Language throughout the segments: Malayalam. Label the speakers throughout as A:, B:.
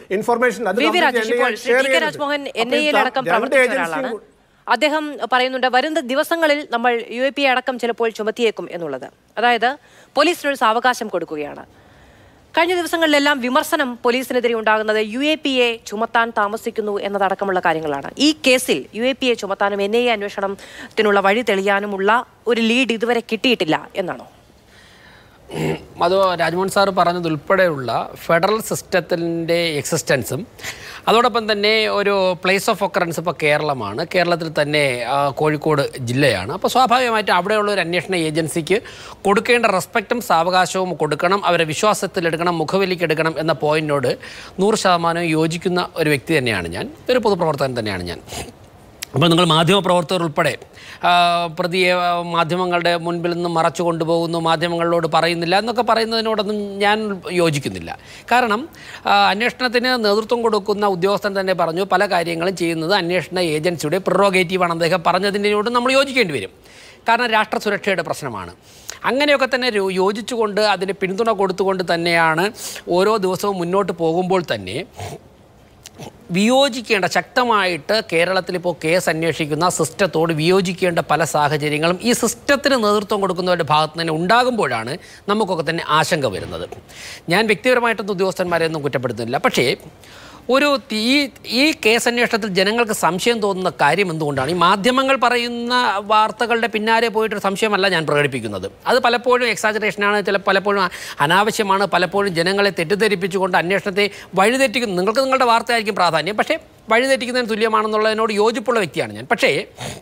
A: ഇൻഫർമേഷൻ അത്
B: വി വി
A: complete
B: രാജേഷ് ഇപ്പോൾ
A: എന്നെ
B: ശ്രീ
A: share
B: ടി കെ
A: ചെയ്യരുത്.
B: രാജ്മോഹൻ എൻ
A: അപ്പോൾ
B: ഐ
A: ഈ
B: അടക്കം
A: രണ്ട്
B: പ്രവർത്തിച്ച
A: ഏജൻസിയും
B: ഒരാളാണ്
A: കൂടി-
B: അദ്ദേഹം പറയുന്നുണ്ട് വരുന്ന ദിവസങ്ങളിൽ നമ്മൾ യു എ പി അടക്കം ചിലപ്പോൾ ചുമത്തിയേക്കും എന്നുള്ളത് അതായത് പോലീസിനൊരു സാവകാശം കൊടുക്കുകയാണ് കഴിഞ്ഞ ദിവസങ്ങളിലെല്ലാം വിമർശനം പോലീസിനെതിരെ ഉണ്ടാകുന്നത് യു എ പി എ ചുമത്താൻ താമസിക്കുന്നു എന്നതടക്കമുള്ള കാര്യങ്ങളാണ് ഈ കേസിൽ യു എ പി എ ചുമത്താനും എൻ ഐ എ അന്വേഷണത്തിനുള്ള വഴി തെളിയാനുമുള്ള ഒരു ലീഡ് ഇതുവരെ കിട്ടിയിട്ടില്ല എന്നാണോ
C: അത് രാജ്മോഹൻ സാർ പറഞ്ഞതുൾപ്പെടെയുള്ള ഫെഡറൽ സിസ്റ്റത്തിൻ്റെ എക്സിസ്റ്റൻസും അതോടൊപ്പം തന്നെ ഒരു പ്ലേസ് ഓഫ് ഒക്കറൻസ് ഇപ്പോൾ കേരളമാണ് കേരളത്തിൽ തന്നെ ആ, കോഴിക്കോട് ജില്ലയാണ് അപ്പോൾ സ്വാഭാവികമായിട്ടും അവിടെയുള്ള ഒരു അന്വേഷണ ഏജൻസിക്ക് കൊടുക്കേണ്ട റെസ്പെക്റ്റും സാവകാശവും കൊടുക്കണം അവരെ വിശ്വാസത്തിലെടുക്കണം മുഖവിലിക്കെടുക്കണം എന്ന പോയിന്റിനോട് നൂറ് ശതമാനവും യോജിക്കുന്ന ഒരു വ്യക്തി തന്നെയാണ് ഞാൻ ഒരു പൊതുപ്രവർത്തകൻ തന്നെയാണ് ഞാൻ അപ്പോൾ നിങ്ങൾ മാധ്യമപ്രവർത്തകർ ഉൾപ്പെടെ ആ, പ്രതിയെ ആ, മാധ്യമങ്ങളുടെ മുൻപിൽ നിന്ന് മറച്ചു കൊണ്ടുപോകുന്നു മാധ്യമങ്ങളോട് പറയുന്നില്ല എന്നൊക്കെ പറയുന്നതിനോടൊന്നും ഞാൻ യോജിക്കുന്നില്ല കാരണം ആ, അന്വേഷണത്തിന് നേതൃത്വം കൊടുക്കുന്ന ഉദ്യോഗസ്ഥൻ തന്നെ പറഞ്ഞു പല കാര്യങ്ങളും ചെയ്യുന്നത് അന്വേഷണ ഏജൻസിയുടെ പ്രിറോഗേറ്റീവാണ് അദ്ദേഹം പറഞ്ഞതിനോട് നമ്മൾ യോജിക്കേണ്ടി വരും കാരണം രാഷ്ട്ര സുരക്ഷയുടെ പ്രശ്നമാണ് അങ്ങനെയൊക്കെ തന്നെ രു- യോജിച്ചുകൊണ്ട് അതിന് പിന്തുണ കൊടുത്തുകൊണ്ട് തന്നെയാണ് ഓരോ ദിവസവും മുന്നോട്ട് പോകുമ്പോൾ തന്നെ വിയോജിക്കേണ്ട ശക്തമായിട്ട് കേരളത്തിൽ ഇപ്പോൾ കേസ് അന്വേഷിക്കുന്ന സിസ്റ്റത്തോട് വിയോജിക്കേണ്ട പല സാഹചര്യങ്ങളും ഈ സിസ്റ്റത്തിന് നേതൃത്വം കൊടുക്കുന്നവരുടെ ഭാഗത്ത് തന്നെ ഉണ്ടാകുമ്പോഴാണ് നമുക്കൊക്കെ തന്നെ ആശങ്ക വരുന്നത് ഞാൻ വ്യക്തിപരമായിട്ടൊന്നും ഉദ്യോഗസ്ഥന്മാരെയൊന്നും കുറ്റപ്പെടുത്തുന്നില്ല പക്ഷേ ഒരു തി- ഈ ഈ കേസ് അന്വേഷണത്തിൽ ജനങ്ങൾക്ക് സംശയം തോന്നുന്ന കാര്യം എന്തുകൊണ്ടാണ് ഈ മാധ്യമങ്ങൾ പറയുന്ന വാർത്തകളുടെ പിന്നാലെ പോയിട്ടൊരു സംശയമല്ല ഞാൻ പ്രകടിപ്പിക്കുന്നത് അത് പലപ്പോഴും എക്സാജറേഷനാണ് ചില പലപ്പോഴും അനാവശ്യമാണ് പലപ്പോഴും ജനങ്ങളെ തെറ്റിദ്ധരിപ്പിച്ചുകൊണ്ട് അന്വേഷണത്തെ വഴിതെറ്റിക്കുന്നു നിങ്ങൾക്ക് നിങ്ങളുടെ വാർത്തയായിരിക്കും പ്രാധാന്യം പക്ഷേ വഴിതെറ്റിക്കുന്നതിന് തുല്യമാണെന്നുള്ളതിനോട് യോജിപ്പുള്ള വ്യക്തിയാണ് ഞാൻ പക്ഷേ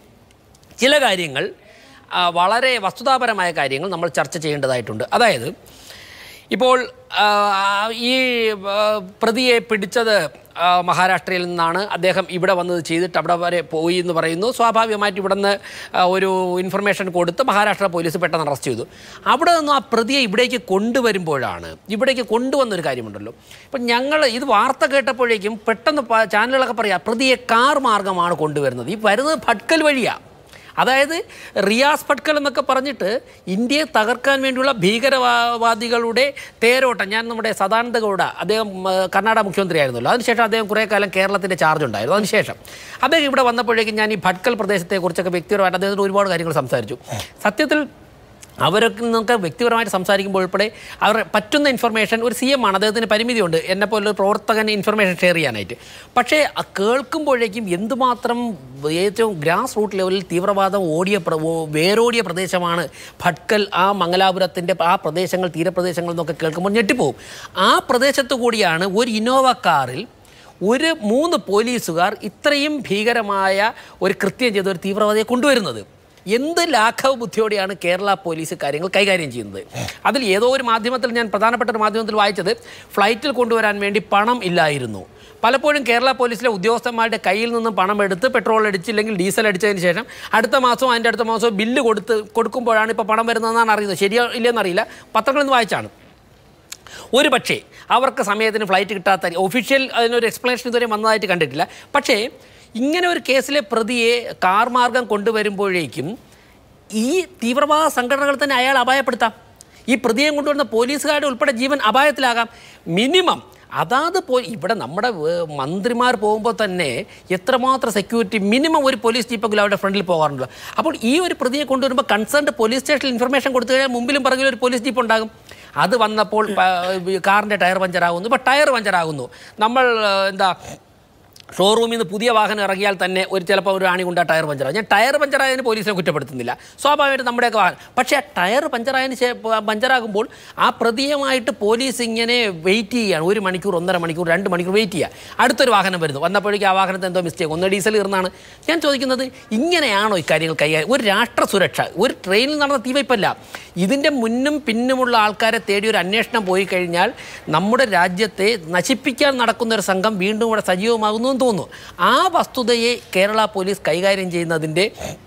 C: ചില കാര്യങ്ങൾ ആ, വളരെ വസ്തുതാപരമായ കാര്യങ്ങൾ നമ്മൾ ചർച്ച ചെയ്യേണ്ടതായിട്ടുണ്ട് അതായത് ഇപ്പോൾ ആ, ഈ ആ, പ്രതിയെ പിടിച്ചത് ആ, മഹാരാഷ്ട്രയിൽ നിന്നാണ് അദ്ദേഹം ഇവിടെ വന്നത് ചെയ്തിട്ട് അവിടെ വരെ പോയി എന്ന് പറയുന്നു സ്വാഭാവികമായിട്ട് ഇവിടെ നിന്ന് ഒരു ഇൻഫർമേഷൻ കൊടുത്ത് മഹാരാഷ്ട്ര പോലീസ് പെട്ടെന്ന് അറസ്റ്റ് ചെയ്തു അവിടെ നിന്നും ആ പ്രതിയെ ഇവിടേക്ക് കൊണ്ടുവരുമ്പോഴാണ് ഇവിടേക്ക് കൊണ്ടുവന്നൊരു കാര്യമുണ്ടല്ലോ ഇപ്പം ഞങ്ങൾ ഇത് വാർത്ത കേട്ടപ്പോഴേക്കും പെട്ടെന്ന് പ- ചാനലുകളൊക്കെ പറയാം പ്രതിയെ കാർ മാർഗമാണ് കൊണ്ടുവരുന്നത് ഈ വരുന്നത് ഭട്കൽ വഴിയാണ് അതായത് റിയാസ് ഭട്കൽ എന്നൊക്കെ പറഞ്ഞിട്ട് ഇന്ത്യയെ തകർക്കാൻ വേണ്ടിയുള്ള ഭീകരവാദികളുടെ തേരോട്ടം ഞാൻ നമ്മുടെ സദാനന്ദ ഗൗഡ അദ്ദേഹം ആ, കർണാടക മുഖ്യമന്ത്രിയായിരുന്നല്ലോ അതിനുശേഷം അദ്ദേഹം കുറേ കാലം കേരളത്തിൻ്റെ ചാർജ് ഉണ്ടായിരുന്നു അതിനുശേഷം അദ്ദേഹം ഇവിടെ വന്നപ്പോഴേക്കും ഞാൻ ഈ ഭട്കൽ പ്രദേശത്തെക്കുറിച്ചൊക്കെ വ്യക്തിപരമായിട്ട് അദ്ദേഹത്തിന് ഒരുപാട് കാര്യങ്ങൾ സംസാരിച്ചു സത്യത്തിൽ അവരൊക്കെ നിങ്ങൾക്ക് വ്യക്തിപരമായിട്ട് സംസാരിക്കുമ്പോൾ ഉൾപ്പെടെ അവർ പറ്റുന്ന ഇൻഫർമേഷൻ ഒരു സി എം ആണ് അദ്ദേഹത്തിന് പരിമിതിയുണ്ട് എന്നെ പോലെ ഒരു പ്രവർത്തകൻ ഇൻഫർമേഷൻ ഷെയർ ചെയ്യാനായിട്ട് പക്ഷേ ആ കേൾക്കുമ്പോഴേക്കും എന്തുമാത്രം ഏറ്റവും ഗ്രാസ് റൂട്ട് ലെവലിൽ തീവ്രവാദം ഓടിയ പ്ര- ഓ- വേരോടിയ പ്രദേശമാണ് ഭട്കൽ ആ മംഗലാപുരത്തിൻ്റെ ആ പ്രദേശങ്ങൾ തീരപ്രദേശങ്ങൾ എന്നൊക്കെ കേൾക്കുമ്പോൾ ഞെട്ടിപ്പോവും ആ പ്രദേശത്തു കൂടിയാണ് ഒരു ഇന്നോവ കാറിൽ ഒരു മൂന്ന് പോലീസുകാർ ഇത്രയും ഭീകരമായ ഒരു കൃത്യം ചെയ്ത ഒരു തീവ്രവാദിയെ കൊണ്ടുവരുന്നത് എന്ത് ലാഘവ ബുദ്ധിയോടെയാണ് കേരള പോലീസ് കാര്യങ്ങൾ കൈകാര്യം ചെയ്യുന്നത് അതിൽ ഏതോ ഒരു മാധ്യമത്തിൽ ഞാൻ പ്രധാനപ്പെട്ട ഒരു മാധ്യമത്തിൽ വായിച്ചത് ഫ്ലൈറ്റിൽ കൊണ്ടുവരാൻ വേണ്ടി പണം ഇല്ലായിരുന്നു പലപ്പോഴും കേരള പോലീസിലെ ഉദ്യോഗസ്ഥന്മാരുടെ കയ്യിൽ നിന്നും പണം എടുത്ത് പെട്രോൾ അടിച്ചില്ലെങ്കിൽ ഡീസൽ അടിച്ചതിന് ശേഷം അടുത്ത മാസവും അതിൻ്റെ അടുത്ത മാസവും ബില്ല് കൊടുത്ത് കൊടുക്കുമ്പോഴാണ് ഇപ്പോൾ പണം വരുന്നതെന്നാണ് അറിയുന്നത് ശരിയോ ഇല്ലെന്നറിയില്ല പത്രങ്ങളിൽ നിന്ന് വായിച്ചാണ് ഒരു പക്ഷേ അവർക്ക് സമയത്തിന് ഫ്ലൈറ്റ് കിട്ടാത്ത ഒഫീഷ്യൽ അതിനൊരു എക്സ്പ്ലനേഷൻ ഇതുവരെ വന്നതായിട്ട് കണ്ടിട്ടില്ല പക്ഷേ ഇങ്ങനെ ഒരു കേസിലെ പ്രതിയെ കാർ മാർഗം കൊണ്ടുവരുമ്പോഴേക്കും ഈ തീവ്രവാദ സംഘടനകൾ തന്നെ അയാൾ അപായപ്പെടുത്താം ഈ പ്രതിയെ കൊണ്ടുവരുന്ന പോലീസുകാരുടെ ഉൾപ്പെടെ ജീവൻ അപായത്തിലാകാം മിനിമം അതാത് പോ ഇവിടെ നമ്മുടെ ഏർ, മന്ത്രിമാർ പോകുമ്പോൾ തന്നെ എത്രമാത്രം സെക്യൂരിറ്റി മിനിമം ഒരു പോലീസ് ജീപ്പെങ്കിലും അവരുടെ ഫ്രണ്ടിൽ പോകാറുണ്ട് അപ്പോൾ ഈ ഒരു പ്രതിയെ കൊണ്ടുവരുമ്പോൾ കൺസേൺഡ് പോലീസ് സ്റ്റേഷനിൽ ഇൻഫർമേഷൻ കൊടുത്തു കഴിഞ്ഞാൽ മുമ്പിലും പിറകിലും ഒരു പോലീസ് ജീപ്പ് ഉണ്ടാകും അത് വന്നപ്പോൾ പ- കാറിൻ്റെ ടയർ പഞ്ചറാകുന്നു ഇപ്പോൾ ടയർ പഞ്ചറാകുന്നു നമ്മൾ ഏർ, എന്താ ഷോറൂമിൽ നിന്ന് പുതിയ വാഹനം ഇറങ്ങിയാൽ തന്നെ ഒരു ചിലപ്പോൾ ഒരു ആണി കൊണ്ട് ആ ടയർ പഞ്ചറാകും ഞാൻ ടയർ പഞ്ചറായതിന് പോലീസിനെ കുറ്റപ്പെടുത്തുന്നില്ല സ്വാഭാവികമായിട്ടും നമ്മുടെയൊക്കെ വാഹനം പക്ഷേ ആ ടയർ പഞ്ചറായതിന് ശേ- പ- പഞ്ചറാകുമ്പോൾ ആ പ്രതിയുമായിട്ട് പോലീസ് ഇങ്ങനെ വെയിറ്റ് ചെയ്യുകയാണ് ഒരു മണിക്കൂർ ഒന്നര മണിക്കൂർ രണ്ട് മണിക്കൂർ വെയിറ്റ് ചെയ്യുക അടുത്തൊരു വാഹനം വരുന്നു വന്നപ്പോഴേക്കും ആ വാഹനത്തിന് എന്തോ മിസ്റ്റേക്ക് ഒന്ന് ഡീസൽ തീർന്നാണ് ഞാൻ ചോദിക്കുന്നത് ഇങ്ങനെയാണോ ഇക്കാര്യങ്ങൾ കൈകാര്യം ഒരു രാഷ്ട്ര സുരക്ഷ ഒരു ട്രെയിനിൽ നടന്ന തീവയ്പ്പല്ല ഇതിൻ്റെ മുന്നും പിന്നുമുള്ള ആൾക്കാരെ തേടി ഒരു അന്വേഷണം പോയി കഴിഞ്ഞാൽ നമ്മുടെ രാജ്യത്തെ നശിപ്പിക്കാൻ നടക്കുന്ന ഒരു സംഘം വീണ്ടും ഇവിടെ സജീവമാകുന്നു എന്ന് തോന്നുന്നു ആ വസ്തുതയെ കേരള പോലീസ് കൈകാര്യം ചെയ്യുന്നതിൻ്റെ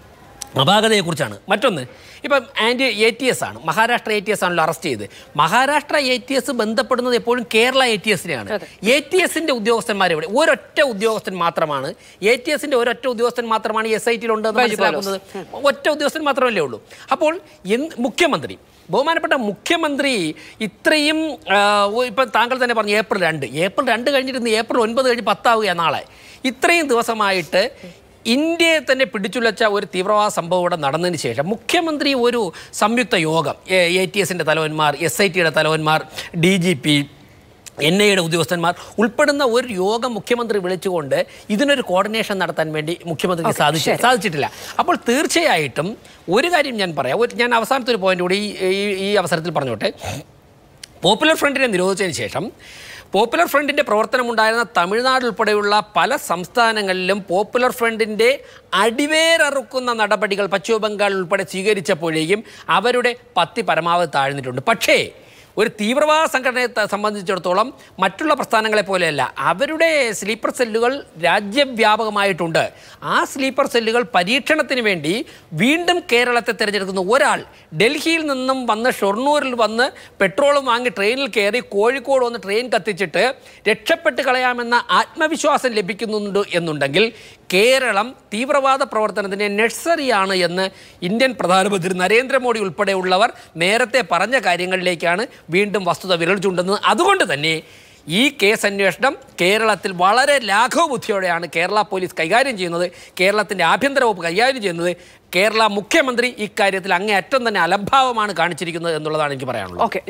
C: അപാകതയെക്കുറിച്ചാണ് മറ്റൊന്ന് ഇപ്പം ആൻറ്റി എ ടി എസ് ആണ് മഹാരാഷ്ട്ര എ ടി എസ് ആണല്ലോ അറസ്റ്റ് ചെയ്ത് മഹാരാഷ്ട്ര എ ടി എസ് ബന്ധപ്പെടുന്നത് എപ്പോഴും കേരള എ ടി എസിനെയാണ് എ ടി എസിൻ്റെ ഉദ്യോഗസ്ഥന്മാർ ഇവിടെ ഒരൊറ്റ ഉദ്യോഗസ്ഥൻ മാത്രമാണ് എ ടി എസിൻ്റെ ഒരൊറ്റ ഉദ്യോഗസ്ഥൻ മാത്രമാണ് എസ് ഐ ടിയിലുണ്ടെന്ന് മനസ്സിലാക്കുന്നത് ഒറ്റ ഉദ്യോഗസ്ഥൻ മാത്രമല്ലേ ഉള്ളൂ അപ്പോൾ എന്ത് മുഖ്യമന്ത്രി ബഹുമാനപ്പെട്ട മുഖ്യമന്ത്രി ഇത്രയും ആ, ഓ, ഇപ്പം താങ്കൾ തന്നെ പറഞ്ഞു ഏപ്രിൽ രണ്ട് ഏപ്രിൽ രണ്ട് കഴിഞ്ഞിരുന്ന് ഏപ്രിൽ ഒൻപത് കഴിഞ്ഞ് പത്താവുകയാണ് നാളെ ഇത്രയും ദിവസമായിട്ട് ഇന്ത്യയെ തന്നെ പിടിച്ചുലച്ച ഒരു തീവ്രവാദ സംഭവം ഇവിടെ നടന്നതിന് ശേഷം മുഖ്യമന്ത്രി ഒരു സംയുക്ത യോഗം എ ടി എസിൻ്റെ തലവന്മാർ എസ് ഐ ടിയുടെ തലവന്മാർ ഡി ജി പി എൻ ഐയുടെ ഉദ്യോഗസ്ഥന്മാർ ഉൾപ്പെടുന്ന ഒരു യോഗം മുഖ്യമന്ത്രി വിളിച്ചുകൊണ്ട് ഇതിനൊരു കോർഡിനേഷൻ നടത്താൻ വേണ്ടി മുഖ്യമന്ത്രിക്ക് സാധിച്ചു സാധിച്ചിട്ടില്ല അപ്പോൾ തീർച്ചയായിട്ടും ഒരു കാര്യം ഞാൻ പറയാം ഒരു ഞാൻ അവസാനത്തെ ഒരു പോയിന്റ് കൂടി ഈ- ഈ- ഈ അവസരത്തിൽ പറഞ്ഞോട്ടെ പോപ്പുലർ ഫ്രണ്ടിനെ നിരോധിച്ചതിന് ശേഷം പോപ്പുലർ ഫ്രണ്ടിൻ്റെ പ്രവർത്തനമുണ്ടായിരുന്ന തമിഴ്നാട് ഉൾപ്പെടെയുള്ള പല സംസ്ഥാനങ്ങളിലും പോപ്പുലർ ഫ്രണ്ടിൻ്റെ അടിവേരറുക്കുന്ന നടപടികൾ പശ്ചിമ ബംഗാൾ ഉൾപ്പെടെ സ്വീകരിച്ചപ്പോഴേക്കും അവരുടെ പത്തി പരമാവധി താഴ്ന്നിട്ടുണ്ട് പക്ഷേ ഒരു തീവ്രവാദ സംഘടനയെ ത- സംബന്ധിച്ചിടത്തോളം മറ്റുള്ള പ്രസ്ഥാനങ്ങളെ പോലെയല്ല അവരുടെ സ്ലീപ്പർ സെല്ലുകൾ രാജ്യവ്യാപകമായിട്ടുണ്ട് ആ സ്ലീപ്പർ സെല്ലുകൾ പരീക്ഷണത്തിന് വേണ്ടി വീണ്ടും കേരളത്തെ തിരഞ്ഞെടുക്കുന്ന ഒരാൾ ഡൽഹിയിൽ നിന്നും വന്ന് ഷൊർണൂരിൽ വന്ന് പെട്രോളും വാങ്ങി ട്രെയിനിൽ കയറി കോഴിക്കോട് വന്ന് ട്രെയിൻ കത്തിച്ചിട്ട് രക്ഷപ്പെട്ട് കളയാമെന്ന ആത്മവിശ്വാസം ലഭിക്കുന്നുണ്ട് എന്നുണ്ടെങ്കിൽ കേരളം തീവ്രവാദ പ്രവർത്തനത്തിന് നഴ്സറിയാണ് എന്ന് ഇന്ത്യൻ പ്രധാനമന്ത്രി നരേന്ദ്രമോദി ഉൾപ്പെടെയുള്ളവർ നേരത്തെ പറഞ്ഞ കാര്യങ്ങളിലേക്കാണ് വീണ്ടും വസ്തുത വിരൽ ചൂണ്ടുന്നത് അതുകൊണ്ട് തന്നെ ഈ കേസ് അന്വേഷണം കേരളത്തിൽ വളരെ ലാഘവബുദ്ധിയോടെയാണ് കേരള പോലീസ് കൈകാര്യം ചെയ്യുന്നത് കേരളത്തിൻ്റെ ആഭ്യന്തര വകുപ്പ് കൈകാര്യം ചെയ്യുന്നത് കേരള മുഖ്യമന്ത്രി ഇക്കാര്യത്തിൽ അങ്ങേയറ്റം തന്നെ അലംഭാവമാണ് കാണിച്ചിരിക്കുന്നത് എന്നുള്ളതാണ് എനിക്ക് പറയാനുള്ളത്
B: ഓക്കെ